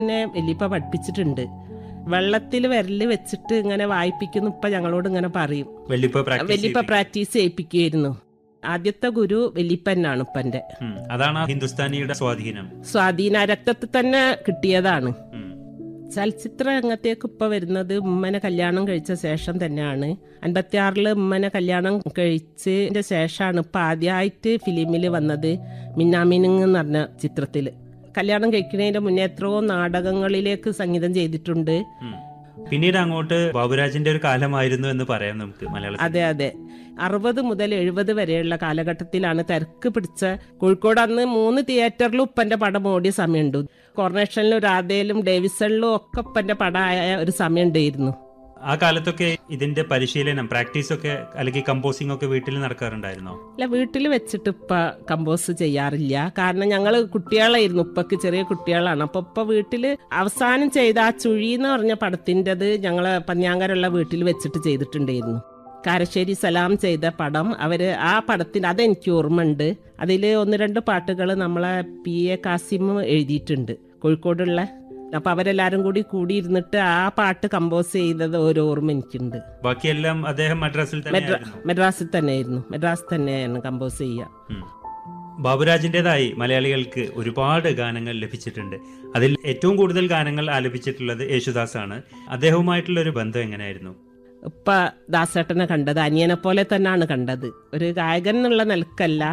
എന്നെ വലിയപ്പ പഠിപ്പിച്ചിട്ടുണ്ട് വെള്ളത്തിൽ വിരല് വെച്ചിട്ട് ഇങ്ങനെ വായിപ്പിക്കുന്നു ഇപ്പൊ ഞങ്ങളോട് ഇങ്ങനെ പറയും വെള്ളിപ്പ പ്രാക്ടീസ് വലിയപ്പ പ്രാക്ടീസ് ചെയ്യിപ്പിക്കുമായിരുന്നു ആദ്യത്തെ ഗുരു വലിയപ്പനാണ് ഇപ്പന്റെ ഉം. അതാണ് ആ ഹിന്ദുസ്ഥാനിയുടെ സ്വാധീനം സ്വാധീന രക്തത്തിൽ തന്നെ കിട്ടിയതാണ് ഉം. ചലച്ചിത്ര രംഗത്തേക്ക് ഇപ്പൊ വരുന്നത് ഉമ്മനെ കല്യാണം കഴിച്ച ശേഷം തന്നെയാണ് അൻപത്തി ആറില് ഉമ്മനെ കല്യാണം കഴിച്ചതിന്റെ ശേഷമാണ് ഇപ്പൊ ആദ്യമായിട്ട് ഫിലിമിൽ വന്നത് മിന്നാമിനുങ് എന്ന് പറഞ്ഞ ചിത്രത്തില് കല്യാണം കഴിക്കുന്നതിന്റെ മുന്നേ എത്രയോ നാടകങ്ങളിലേക്ക് സംഗീതം ചെയ്തിട്ടുണ്ട് ഉം. പിന്നീട് അങ്ങോട്ട് ബാബുരാജിന്റെ ഒരു കാലമായിരുന്നു എന്ന് പറയാം നമുക്ക് മലയാളത്തിൽ അതെ അതെ അറുപത് മുതൽ എഴുപത് വരെയുള്ള കാലഘട്ടത്തിലാണ് തിരക്ക് പിടിച്ച കോഴിക്കോട് അന്ന് മൂന്ന് തിയേറ്ററിലും ഉപ്പന്റെ പടം ഓടിയ സമയമുണ്ട് കോർണേഷനിലും രാധയിലും ഡേവിസണിലും ഒക്കെ ഉപ്പന്റെ പടമായ ഒരു സമയം ഉണ്ടായിരുന്നു ആ കാലത്തൊക്കെ ഇതിന്റെ പരിശീലനം പ്രാക്ടീസ് ഒക്കെ അല്ലെങ്കിൽ കമ്പോസിംഗ് ഒക്കെ വീട്ടിൽ നടക്കാറുണ്ടായിരുന്നോ അല്ല വീട്ടിൽ വെച്ചിട്ട് ഇപ്പ കമ്പോസ് ചെയ്യാറില്ല കാരണം ഞങ്ങൾ കുട്ടികളായിരുന്നു ഉപ്പക്ക് ചെറിയ കുട്ടികളാണ് അപ്പൊ ഇപ്പൊ വീട്ടില് അവസാനം ചെയ്ത ആ ചുഴി എന്ന് പറഞ്ഞ പടത്തിൻ്റെത് ഞങ്ങള് പന്യാങ്കരുള്ള വീട്ടിൽ വെച്ചിട്ട് ചെയ്തിട്ടുണ്ടായിരുന്നു കാരശ്ശേരി സലാം ചെയ്ത പടം അവര് ആ പടത്തിന് അതെനിക്ക് ഓർമ്മയുണ്ട് അതിൽ ഒന്ന് രണ്ട് പാട്ടുകൾ നമ്മളെ പി എ കാസിം എഴുതിയിട്ടുണ്ട് കോഴിക്കോടുള്ള അപ്പൊ അവരെല്ലാരും കൂടി കൂടിയിരുന്നിട്ട് ആ പാട്ട് കമ്പോസ് ചെയ്തത് ഒരു ഓർമ്മ എനിക്കുണ്ട് ബാക്കിയെല്ലാം അദ്ദേഹം മദ്രാസിൽ മെഡ്രാ തന്നെയായിരുന്നു മെഡ്രാസിൽ തന്നെയായിരുന്നു മെഡ്രാസ് തന്നെയാണ് കമ്പോസ് ചെയ്യുക ഉം. ബാബുരാജിൻ്റെതായി മലയാളികൾക്ക് ഒരുപാട് ഗാനങ്ങൾ ലഭിച്ചിട്ടുണ്ട് അതിൽ ഏറ്റവും കൂടുതൽ ഗാനങ്ങൾ ആലപിച്ചിട്ടുള്ളത് യേശുദാസാണ് അദ്ദേഹവുമായിട്ടുള്ള ഒരു ബന്ധം എങ്ങനെയായിരുന്നു ഇപ്പ ദാസേട്ടനെ കണ്ടത് അനിയനെ പോലെ തന്നെയാണ് കണ്ടത് ഒരു ഗായകൻ എന്നുള്ള നിലക്കല്ല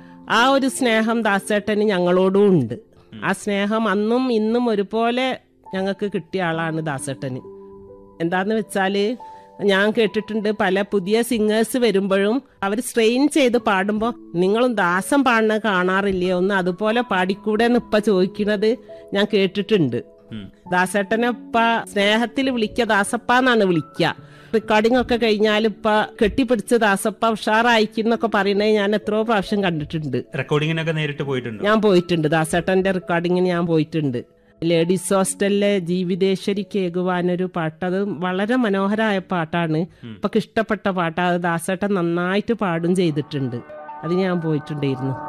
ആ ഒരു സ്നേഹം ദാസേട്ടന് ഞങ്ങളോടും ഉണ്ട് ആ സ്നേഹം അന്നും ഇന്നും ഒരുപോലെ ഞങ്ങൾക്ക് കിട്ടിയ ആളാണ് ദാസേട്ടന് എന്താന്ന് വെച്ചാല് ഞാൻ കേട്ടിട്ടുണ്ട് പല പുതിയ സിംഗേഴ്സ് വരുമ്പോഴും അവർ സ്ട്രെയിൻ ചെയ്ത് പാടുമ്പോൾ നിങ്ങളും ദാസം പാടുന്നത് കാണാറില്ലേ ഒന്ന് അതുപോലെ പാടിക്കൂടെ എന്ന് ഇപ്പൊ ചോദിക്കുന്നത് ഞാൻ കേട്ടിട്ടുണ്ട് ഉം. ദാസേട്ടനെ ഇപ്പ സ്നേഹത്തിൽ വിളിക്കുക ദാസപ്പ എന്നാണ് വിളിക്കുക റെക്കോർഡിംഗ് ഒക്കെ കഴിഞ്ഞാൽ ഇപ്പ കെട്ടിപ്പിടിച്ച് ദാസപ്പ ഉഷാറായിക്കുന്നൊക്കെ പറയുന്നത് ഞാൻ എത്രയോ പ്രാവശ്യം കണ്ടിട്ടുണ്ട് റെക്കോർഡിങ്ങിനൊക്കെ നേരിട്ട് പോയിട്ടുണ്ടോ ഞാൻ പോയിട്ടുണ്ട് ദാസേട്ടന്റെ റെക്കോർഡിങ്ങിന് ഞാൻ പോയിട്ടുണ്ട് ലേഡീസ് ഹോസ്റ്റലിലെ ജീവിതേശ്വരി കേകുവാനൊരു പാട്ട് അത് വളരെ മനോഹരമായ പാട്ടാണ് ഇപ്പൊക്ക് ഇഷ്ടപ്പെട്ട പാട്ട് അത് ദാസേട്ടൻ നന്നായിട്ട് പാടും ചെയ്തിട്ടുണ്ട് അത് ഞാൻ പോയിട്ടുണ്ടായിരുന്നു